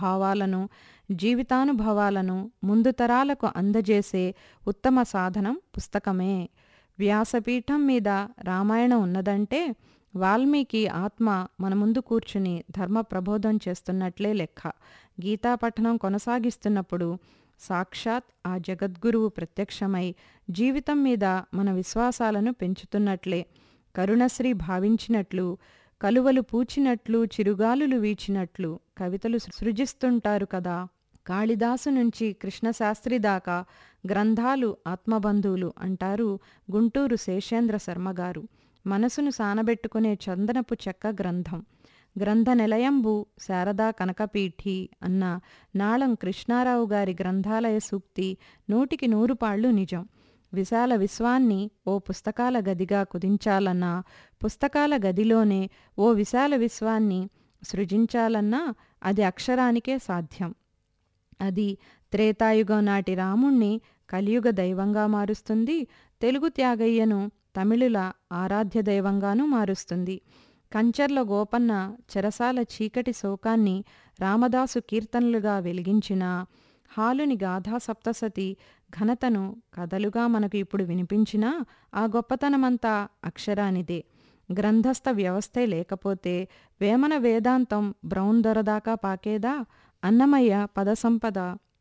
భావాలను జీవితానుభవాలను ముందు తరాలకు అందజేసే ఉత్తమ సాధనం పుస్తకమే వ్యాసపీఠం మీద రామాయణం ఉన్నదంటే వాల్మీకి ఆత్మ మన ముందు కూర్చుని ధర్మ ప్రబోధం చేస్తున్నట్లే లెక్క గీతా పఠనం కొనసాగిస్తున్నప్పుడు సాక్షాత్ ఆ జగద్గురువు ప్రత్యక్షమై జీవితం మీద మన విశ్వాసాలను పెంచుతున్నట్లే కరుణశ్రీ భావించినట్లు కలువలు పూచినట్లు చిరుగాలులు వీచినట్లు కవితలు సృజిస్తుంటారు కదా కాళిదాసు నుంచి కృష్ణశాస్త్రి దాకా గ్రంథాలు ఆత్మబంధువులు అంటారు గుంటూరు శేషేంద్ర శర్మగారు మనసును సానబెట్టుకునే చందనపు చెక్క గ్రంథం గ్రంథ నిలయంబు శారదా కనకపీఠి అన్న నాళం కృష్ణారావు గారి గ్రంథాలయ సూక్తి నూటికి నూరు పాళ్ళు నిజం విశాల విశ్వాన్ని ఓ పుస్తకాల గదిగా కుదించాలన్నా పుస్తకాల గదిలోనే ఓ విశాల విశ్వాన్ని సృజించాలన్నా అది అక్షరానికే సాధ్యం అది త్రేతాయుగం నాటి రాముణ్ణి కలియుగ దైవంగా మారుస్తుంది తెలుగు త్యాగయ్యను తమిళుల ఆరాధ్య దైవంగానూ మారుస్తుంది కంచర్ల గోపన్న చెరసాల చీకటి శోకాన్ని రామదాసు కీర్తనలుగా వెలిగించిన హాలుని గాథా సప్తసతి ఘనతను కథలుగా మనకు ఇప్పుడు వినిపించినా ఆ గొప్పతనమంతా అక్షరానిదే గ్రంథస్థ వ్యవస్థే లేకపోతే వేమన వేదాంతం బ్రౌన్ దొరదాకా పాకేదా అన్నమయ్య పదసంపద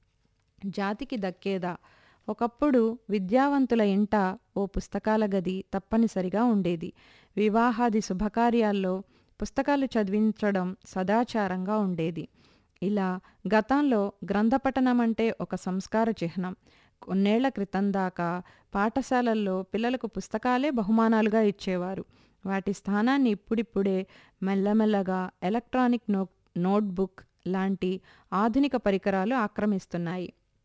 జాతికి దక్కేదా ఒకప్పుడు విద్యావంతుల ఇంట ఓ పుస్తకాల గది తప్పనిసరిగా ఉండేది వివాహాది శుభకార్యాల్లో పుస్తకాలు చదివించడం సదాచారంగా ఉండేది ఇలా గతంలో గ్రంథపఠనం అంటే ఒక సంస్కార చిహ్నం కొన్నేళ్ల క్రితం దాకా పాఠశాలల్లో పిల్లలకు పుస్తకాలే బహుమానాలుగా ఇచ్చేవారు వాటి స్థానాన్ని ఇప్పుడిప్పుడే మెల్లమెల్లగా ఎలక్ట్రానిక్ నో నోట్బుక్ లాంటి ఆధునిక పరికరాలు ఆక్రమిస్తున్నాయి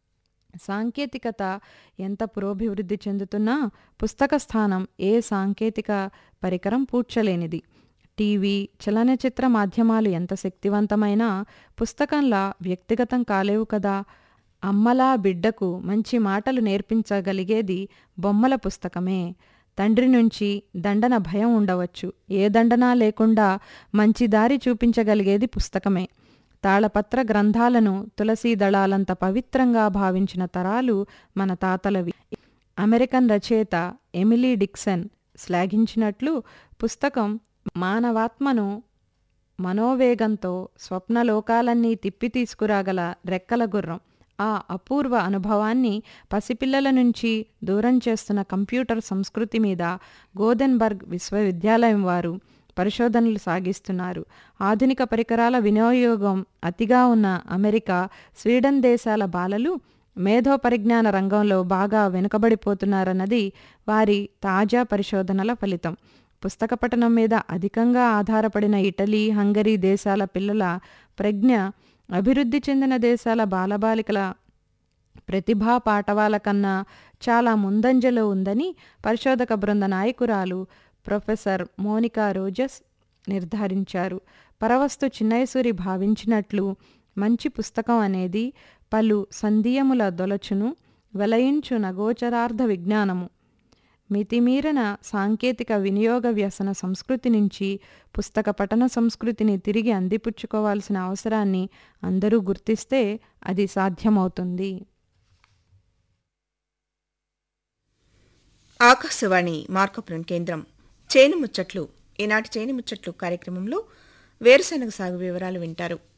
సాంకేతికత ఎంత పురోభివృద్ధి చెందుతున్నా పుస్తక స్థానం ఏ సాంకేతిక పరికరం పూడ్చలేనిది టీవీ చలనచిత్ర మాధ్యమాలు ఎంత శక్తివంతమైనా పుస్తకంలా వ్యక్తిగతం కాలేవు కదా అమ్మలా బిడ్డకు మంచి మాటలు నేర్పించగలిగేది బొమ్మల పుస్తకమే తండ్రి నుంచి దండన భయం ఉండవచ్చు ఏ దండనా లేకుండా మంచి దారి చూపించగలిగేది పుస్తకమే తాళపత్ర గ్రంథాలను తులసీ దళాలంత పవిత్రంగా భావించిన తరాలు మన తాతలవి అమెరికన్ రచయిత ఎమిలీ డిక్సన్ శ్లాఘించినట్లు పుస్తకం మానవాత్మను మనోవేగంతో స్వప్నలోకాలన్నీ తిప్పి తీసుకురాగల రెక్కల గుర్రం ఆ అపూర్వ అనుభవాన్ని పసిపిల్లల నుంచి దూరం చేస్తున్న కంప్యూటర్ సంస్కృతి మీద గోదెన్బర్గ్ విశ్వవిద్యాలయం వారు పరిశోధనలు సాగిస్తున్నారు ఆధునిక పరికరాల వినియోగం అతిగా ఉన్న అమెరికా స్వీడన్ దేశాల బాలలు మేధో పరిజ్ఞాన రంగంలో బాగా వెనుకబడిపోతున్నారన్నది వారి తాజా పరిశోధనల ఫలితం పుస్తక పఠనం మీద అధికంగా ఆధారపడిన ఇటలీ హంగరీ దేశాల పిల్లల ప్రజ్ఞ అభివృద్ధి చెందిన దేశాల బాలబాలికల ప్రతిభా పాఠవాల కన్నా చాలా ముందంజలో ఉందని పరిశోధక బృంద నాయకురాలు ప్రొఫెసర్ మోనికా రోజస్ నిర్ధారించారు పరవస్తు చిన్నయసూరి భావించినట్లు మంచి పుస్తకం అనేది పలు సంధియముల దొలచును వెలయించు నగోచరార్థ విజ్ఞానము మితిమీరిన సాంకేతిక వినియోగ వ్యసన సంస్కృతి నుంచి పుస్తక పఠన సంస్కృతిని తిరిగి అందిపుచ్చుకోవాల్సిన అవసరాన్ని అందరూ గుర్తిస్తే అది సాధ్యమవుతుంది ఆకాశవాణి మార్కపురం కేంద్రం చేను ముచ్చట్లు ఈనాటి చేను ముచ్చట్లు కార్యక్రమంలో వేరుశనగ సాగు వివరాలు వింటారు